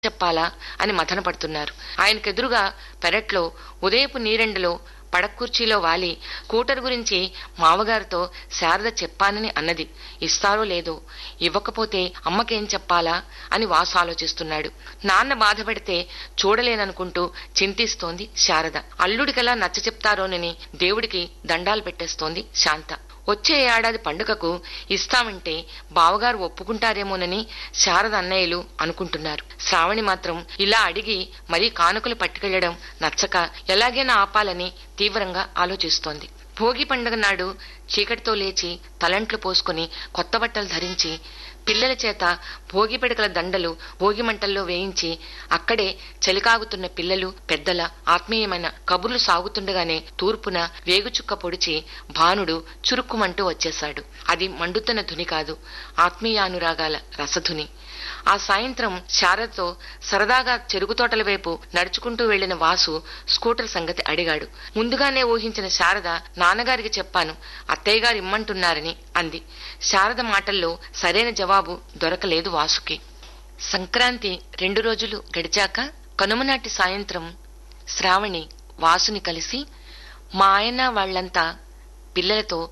చెప్పాలా అని మథన పడుతున్నారు ఆయనకెదురుగా పెరట్లో ఉదయపు నీరెండలో పడక్కుర్చీలో వాలి స్కూటర్ గురించి మావగారితో శారద చెప్పానని అన్నది ఇస్తారో లేదో ఇవ్వకపోతే అమ్మకేం చెప్పాలా అని వాసు ఆలోచిస్తున్నాడు నాన్న బాధపడితే చూడలేననుకుంటూ చింతిస్తోంది శారద అల్లుడికెలా నచ్చ చెప్తారోనని దేవుడికి దండాలు పెట్టేస్తోంది శాంత వచ్చే ఏడాది పండుగకు ఇస్తామంటే బావగారు ఒప్పుకుంటారేమోనని శారద అన్నయ్యలు అనుకుంటున్నారు శ్రావణి మాత్రం ఇలా అడిగి మరీ కానుకలు పట్టుకెళ్లడం నచ్చక ఎలాగైనా ఆపాలని తీవ్రంగా ఆలోచిస్తోంది భోగి పండుగ నాడు చీకటితో లేచి తలంట్లు పోసుకుని కొత్త బట్టలు ధరించి పిల్లల చేత భోగి పిడకల దండలు భోగి మంటల్లో వేయించి అక్కడే చలికాగుతున్న పిల్లలు పెద్దల ఆత్మీయమైన కబుర్లు సాగుతుండగానే తూర్పున వేగుచుక్క పొడిచి భానుడు చురుక్కుమంటూ వచ్చేశాడు అది మండుతున్న ధుని కాదు ఆత్మీయానురాగాల రసధుని ఆ సాయంత్రం శారదతో సరదాగా చెరుకు తోటల వైపు నడుచుకుంటూ వెళ్లిన వాసు స్కూటర్ సంగతి అడిగాడు ముందుగానే ఊహించిన శారద నాన్నగారికి చెప్పాను అత్తయ్య గారు ఇమ్మంటున్నారని అంది శారద మాటల్లో సరైన జవాబు దొరకలేదు వాసుకి సంక్రాంతి రెండు రోజులు గడిచాక కనుమనాటి సాయంత్రం శ్రావణి వాసుని కలిసి మా ఆయన వాళ్లంతా పిల్లలతో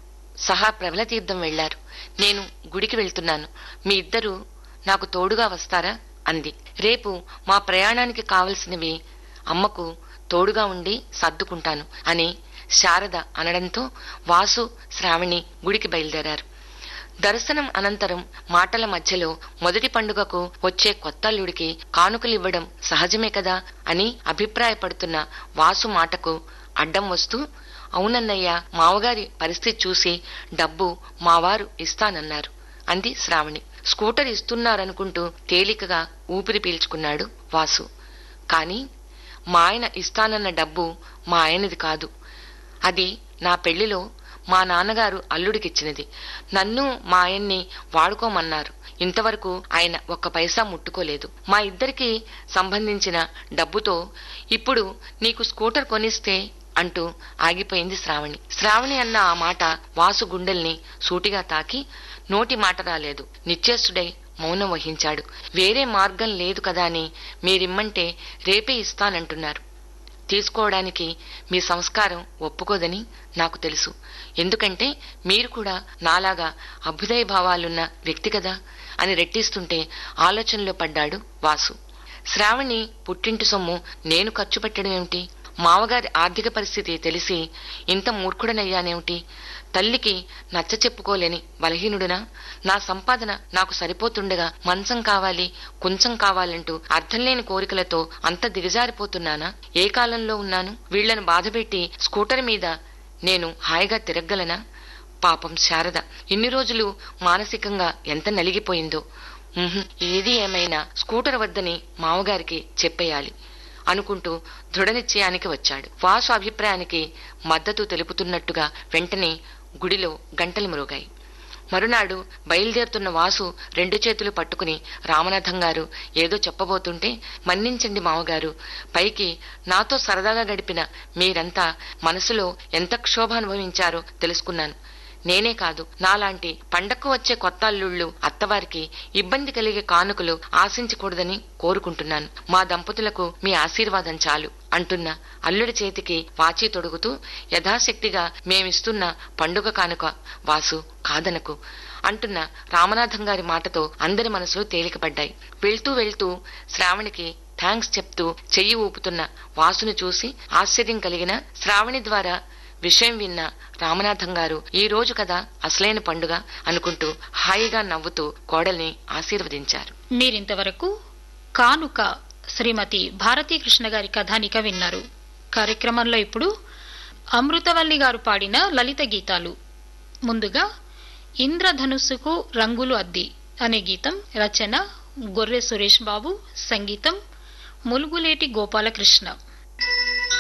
సహా ప్రబలతీర్థం వెళ్లారు నేను గుడికి వెళ్తున్నాను మీ ఇద్దరు నాకు తోడుగా వస్తారా అంది రేపు మా ప్రయాణానికి కావలసినవి అమ్మకు తోడుగా ఉండి సర్దుకుంటాను అని శారద అనడంతో వాసు శ్రావణి గుడికి బయలుదేరారు దర్శనం అనంతరం మాటల మధ్యలో మొదటి పండుగకు వచ్చే కొత్తల్లుడికి కానుకలివ్వడం సహజమే కదా అని అభిప్రాయపడుతున్న వాసు మాటకు అడ్డం వస్తూ అవునన్నయ్య మావగారి పరిస్థితి చూసి డబ్బు మావారు ఇస్తానన్నారు అంది శ్రావణి స్కూటర్ ఇస్తున్నారనుకుంటూ తేలికగా ఊపిరి పీల్చుకున్నాడు వాసు కాని మా ఆయన ఇస్తానన్న డబ్బు మా ఆయనది కాదు అది నా పెళ్లిలో మా నాన్నగారు అల్లుడికిచ్చినది నన్ను మా ఆయన్ని వాడుకోమన్నారు ఇంతవరకు ఆయన ఒక్క పైసా ముట్టుకోలేదు మా ఇద్దరికి సంబంధించిన డబ్బుతో ఇప్పుడు నీకు స్కూటర్ కొనిస్తే అంటూ ఆగిపోయింది శ్రావణి శ్రావణి అన్న ఆ మాట వాసు గుండెల్ని సూటిగా తాకి నోటి మాట రాలేదు నిశ్చేష్టుడై మౌనం వహించాడు వేరే మార్గం లేదు కదా అని మీరిమ్మంటే రేపే ఇస్తానంటున్నారు తీసుకోవడానికి మీ సంస్కారం ఒప్పుకోదని నాకు తెలుసు ఎందుకంటే మీరు కూడా నాలాగా అభ్యుదయ భావాలున్న వ్యక్తి కదా అని రెట్టిస్తుంటే ఆలోచనలో పడ్డాడు వాసు శ్రావణి పుట్టింటి సొమ్ము నేను ఖర్చు పెట్టడం ఏమిటి మావగారి ఆర్థిక పరిస్థితి తెలిసి ఇంత మూర్ఖుడనయ్యానేమిటి తల్లికి నచ్చ చెప్పుకోలేని బలహీనుడునా నా సంపాదన నాకు సరిపోతుండగా మంచం కావాలి కుంచం కావాలంటూ అర్థం లేని కోరికలతో అంత దిగజారిపోతున్నానా ఏ కాలంలో ఉన్నాను వీళ్లను బాధపెట్టి స్కూటర్ మీద నేను హాయిగా తిరగలనా పాపం శారద ఇన్ని రోజులు మానసికంగా ఎంత నలిగిపోయిందో ఉహుం, ఏది ఏమైనా స్కూటర్ వద్దని మావగారికి చెప్పేయాలి అనుకుంటూ దృఢనిశ్చయానికి వచ్చాడు వాసు అభిప్రాయానికి మద్దతు తెలుపుతున్నట్టుగా వెంటనే గుడిలో గంటలు మురుగాయి మరునాడు బయలుదేరుతున్న వాసు రెండు చేతులు పట్టుకుని రామనాథం గారు ఏదో చెప్పబోతుంటే మన్నించండి మావగారు పైకి నాతో సరదాగా గడిపిన మీరంతా మనసులో ఎంత క్షోభ అనుభవించారో తెలుసుకున్నాను నేనే కాదు నాలాంటి పండక్కు వచ్చే కొత్త అల్లుళ్ళు అత్తవారికి ఇబ్బంది కలిగే కానుకలు ఆశించకూడదని కోరుకుంటున్నాను మా దంపతులకు మీ ఆశీర్వాదం చాలు అంటున్న అల్లుడి చేతికి వాచి తొడుగుతూ యథాశక్తిగా మేమిస్తున్న పండుగ కానుక వాసు కాదనకు అంటున్న రామనాథం గారి మాటతో అందరి మనసులు తేలికపడ్డాయి వెళ్తూ వెళ్తూ శ్రావణికి థ్యాంక్స్ చెప్తూ చెయ్యి ఊపుతున్న వాసును చూసి ఆశ్చర్యం కలిగిన శ్రావణి ద్వారా విషయం విన్న రామనాథం గారు ఈ రోజు కదా అసలైన పండుగ అనుకుంటూ హాయిగా నవ్వుతూ కోడల్ని ఆశీర్వదించారు మీరింతవరకు కానుక శ్రీమతి భారతీ కృష్ణ గారి కథానిక విన్నారు కార్యక్రమంలో ఇప్పుడు అమృతవల్లి గారు పాడిన లలిత గీతాలు ముందుగా ఇంద్రధనుస్సుకు రంగులు అద్ది అనే గీతం రచన గొర్రె సురేష్ బాబు సంగీతం ములుగులేటి గోపాలకృష్ణ